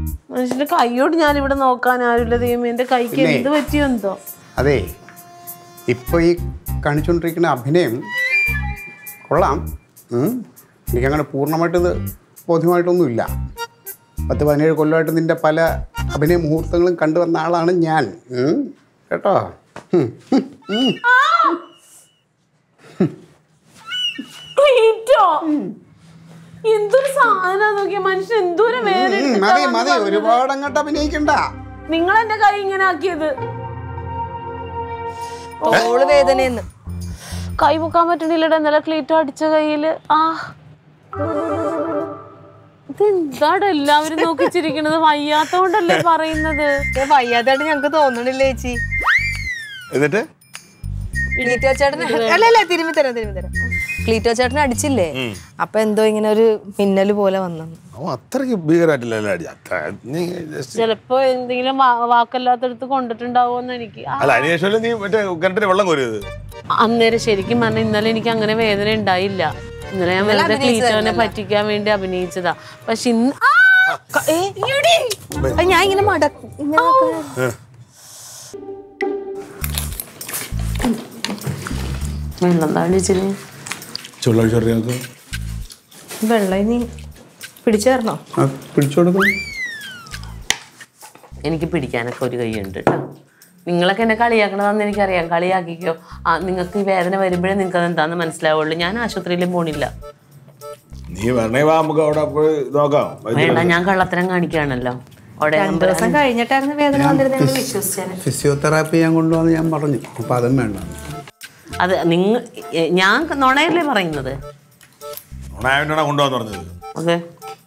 മനുഷ്യന്റെ കൈയോട് ഞാൻ ഇവിടെ നോക്കാൻ ആരുമില്ല ദൈവം എന്റെ കൈക്ക് പിന്നെ- എന്ത് പറ്റിയോ എന്തോ അതെ ഇപ്പോൾ ഈ കാണിച്ചുകൊണ്ടിരിക്കുന്ന അഭിനയം കൊള്ളാം ഉം. എനിക്കങ്ങനെ പൂർണ്ണമായിട്ട് ഇത് ബോധ്യമായിട്ടൊന്നുമില്ല പത്ത് പതിനേഴ് കൊല്ലമായിട്ട് നിൻ്റെ പല അഭിനയ മുഹൂർത്തങ്ങളും കണ്ടുവന്ന ആളാണ് ഞാൻ ഉം. കേട്ടോ ഉം. ഉം. ക്ലീറ്റോ എന്തൊരു സാധനം നോക്കിയ മനുഷ്യൻ എന്തോരം വേറെ ഉം, മതി മതി ഒരുപാട് അങ്ങോട്ട് അഭിനയിക്കണ്ട നിങ്ങൾ എന്റെ കൈ ഇങ്ങനെ ആക്കിയത് ഓള് വേദനയെന്ന് കൈ പൊക്കാൻ പറ്റണില്ലടാ ഇന്നലെ ക്ലീറ്റോ അടിച്ച കയ്യില് ആ ഇതെന്താടാ എല്ലാവരും നോക്കിച്ചിരിക്കണത് വയ്യാത്തോണ്ടല്ലേ പറയുന്നത് ഏ, വയ്യാതായിട്ട് ഞങ്ങക്ക് തോന്നണില്ല ചേച്ചി എന്നിട്ട് ക്ലീറ്റോ ചേട്ടൻ അല്ല അല്ല തിരുമ്പി തരാം തിരുമ്പി തരാം ക്ലീറ്റോ ചേട്ടൻ അടിച്ചില്ലേ അപ്പൊ എന്തോ ഇങ്ങനെ ഒരു മിന്നല് പോലെ വന്നു അവൻ അത്രയ്ക്ക് ഭീകരമായിട്ടില്ലല്ലോ അടി അത്ര നീ just- ചിലപ്പോ എന്തെങ്കിലും വാ- വാക്കല്ലാത്തടത്ത് കൊണ്ടിട്ടുണ്ടാവോന്ന് എനിക്ക് ആ, അല്ല അതിനുശേഷം നീ മറ്റേ കിണറ്റിന് വെള്ളം കോരിയത് അന്നേരം ശരിക്കും പറഞ്ഞ ഇന്നലെ എനിക്ക് അങ്ങനെ വേദന ഉണ്ടായില്ല ഇന്നലെ ഞാൻ വെറുതെ ക്ലീറ്റോനെ പറ്റിക്കാൻ വേണ്ടി അഭിനയിച്ചതാ പക്ഷെ ഇന്ന് ആ! ഏ, അത് ഞാൻ ഇങ്ങനെ മടക്കും ഇങ്ങനെ ആക്കാൻ. വെള്ളം താളിച്ചിന് ചുള്ളൊഴിച്ചോട്ടെ ഞങ്ങൾക്ക് വെള്ളം ഇനി പിടിച്ചു തരണോ ആ, പിടിച്ചു കൊടുക്കും എനിക്ക് പിടിക്കാനൊക്കെ ഒരു കൈയുണ്ട് കേട്ടോ നിങ്ങളൊക്കെ എന്നെ കളിയാക്കണതാന്ന് എനിക്കറിയാം കളിയാക്കിക്കോ ആ നിങ്ങൾക്ക് ഈ വേദന വരുമ്പോഴേ നിങ്ങൾക്ക് അത് എന്താന്ന് മനസ്സിലാവുള്ളൂ ഞാൻ ആശുപത്രിയിലും പോണില്ല നീ വരണേ വാ നമുക്ക് അവിടെ പോയി നോക്കാം വേണ്ട ഞാൻ കള്ളത്തരം കാണിക്കുകയാണല്ലോ അവിടെ രണ്ടു ദിവസം കഴിഞ്ഞിട്ടായിരുന്നു വേദന വന്നിരുന്നത് ഞങ്ങൾ വിശ്വസിച്ചേനെ ഫിസിയോതെറാപ്പി ഞാൻ കൊണ്ടുവന്ന് ഞാൻ പറഞ്ഞു അപ്പം അതും വേണ്ട അത് നിങ്ങ എ- ഞാൻ നുണയല്ലേ പറയുന്നത് ഉണായോണ്ടാണ് കൊണ്ടുപോകാന്ന് പറഞ്ഞത് ഓക്കെ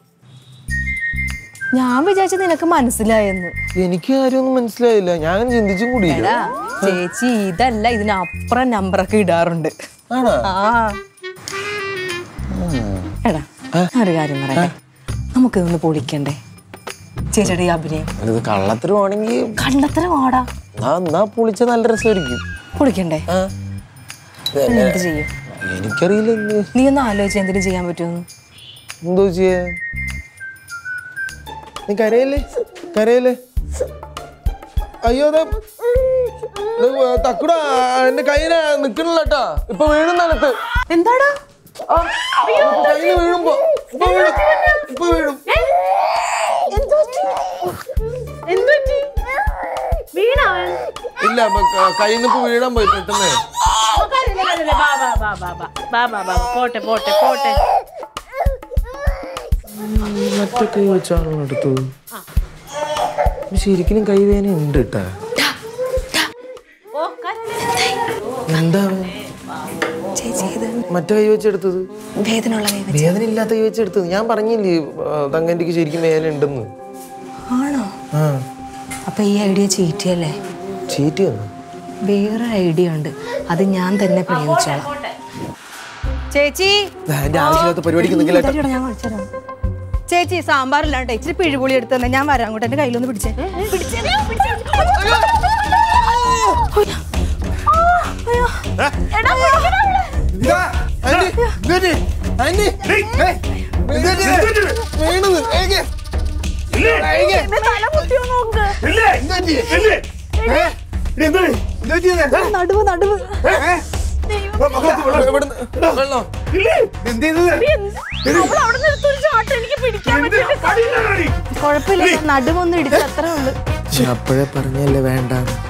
ഞാൻ വിചാരിച്ചു നിനക്ക് മനസ്സിലായെന്ന് എനിക്ക് കാര്യമൊന്നും മനസ്സിലായില്ല ഞാൻ അങ്ങനെ ചിന്തിച്ചും കൂടിയില്ല എടാ ചേച്ചി ഇതല്ല ഇതിനപ്പുറം നമ്പറൊക്കെ ഇടാറുണ്ട് ആണോ ആ എടാ ഒരു കാര്യം പറയട്ടെ നമുക്കിതൊന്ന് പൊളിക്കണ്ടേ ചേച്ചിയുടെ ഈ അഭിനയം ഇത് കള്ളത്തരമാണെങ്കിൽ കണ്ടത്തരം ആടാ എന്നാ എന്നാ പൊളിച്ച നല്ല രസമായിരിക്കും പൊളിക്കണ്ടേ ആ പിന്നെ എന്ത് ചെയ്യും എനിക്കറിയില്ല എന്ത് നീ ഒന്ന് ആലോചിച്ച് എന്തിനു ചെയ്യാൻ പറ്റുമെന്ന് എന്തോ ചെയ്യാ നീ കരയല്ലേ കരയല്ലേ അയ്യോ അതെ തക്കുട എന്റെ കയ്യില് നിക്കണില്ലട്ടാ ഇപ്പൊ വീഴും നിലത്ത് എന്താടാ ആ, കയ്യില് വീഴുമ്പോ ഇപ്പൊ വീഴും ഇപ്പൊ വീഴും ഇല്ല കയ്യിൽ നിന്ന് ഇപ്പൊ വീഴാൻ പോയി പെട്ടെന്ന് പോട്ടെ പോട്ടെ പോട്ടെ മറ്റേ കൈ വെച്ചാണോ എടുത്തത് ശരിക്കും കൈ വേദന ഉണ്ട് കേട്ടാ എന്താ ചേച്ചി ഇത് മറ്റേ കൈ വെച്ചെടുത്തത് വേദന ഉള്ള കൈ വേദന ഇല്ലാത്ത കൈ വെച്ചെടുത്തത് ഞാൻ പറഞ്ഞില്ലേ തങ്കന്റിക്ക് ശരിക്കും വേദന ഉണ്ടെന്ന് ആണോ ആ അപ്പൊ ഈ ഐഡിയ ചീറ്റിയല്ലേ ചീറ്റി വന്നു വേറെ ഐഡിയ ഉണ്ട് അത് ഞാൻ തന്നെ പ്രയോഗിച്ചോളാം ചേച്ചി എന്റെ ആവശ്യമില്ലാത്ത പരിപാടിക്ക് നിൽക്കില്ല ഇതാ ഞാൻ കാണിച്ചുതരാം. ചേച്ചി സാമ്പാറില്ലാണ്ട് ഇച്ചിരി പിഴിപുളി എടുത്ത് തന്നെ ഞാൻ വരാം അങ്ങോട്ട് എന്റെ കയ്യിലൊന്ന് പിടിച്ചേ പിടിച്ചേ, പിടിച്ചേ. അയ്യോ. എടാ, പിടിക്കടാ അവളെ. എന്നെ തല കുത്തിയോ നോക്ക്. നടുവ് നടുവ് വെള്ളം അവൾ അവിടെ നിർത്തൊരു ചാട്ടം എനിക്ക് പിടിക്കാൻ പറ്റില്ല കുഴപ്പമില്ല നടുവൊന്നും ഇടിച്ചു അത്രേ ഉള്ളു അപ്പോഴേ പറഞ്ഞല്ലേ വേണ്ട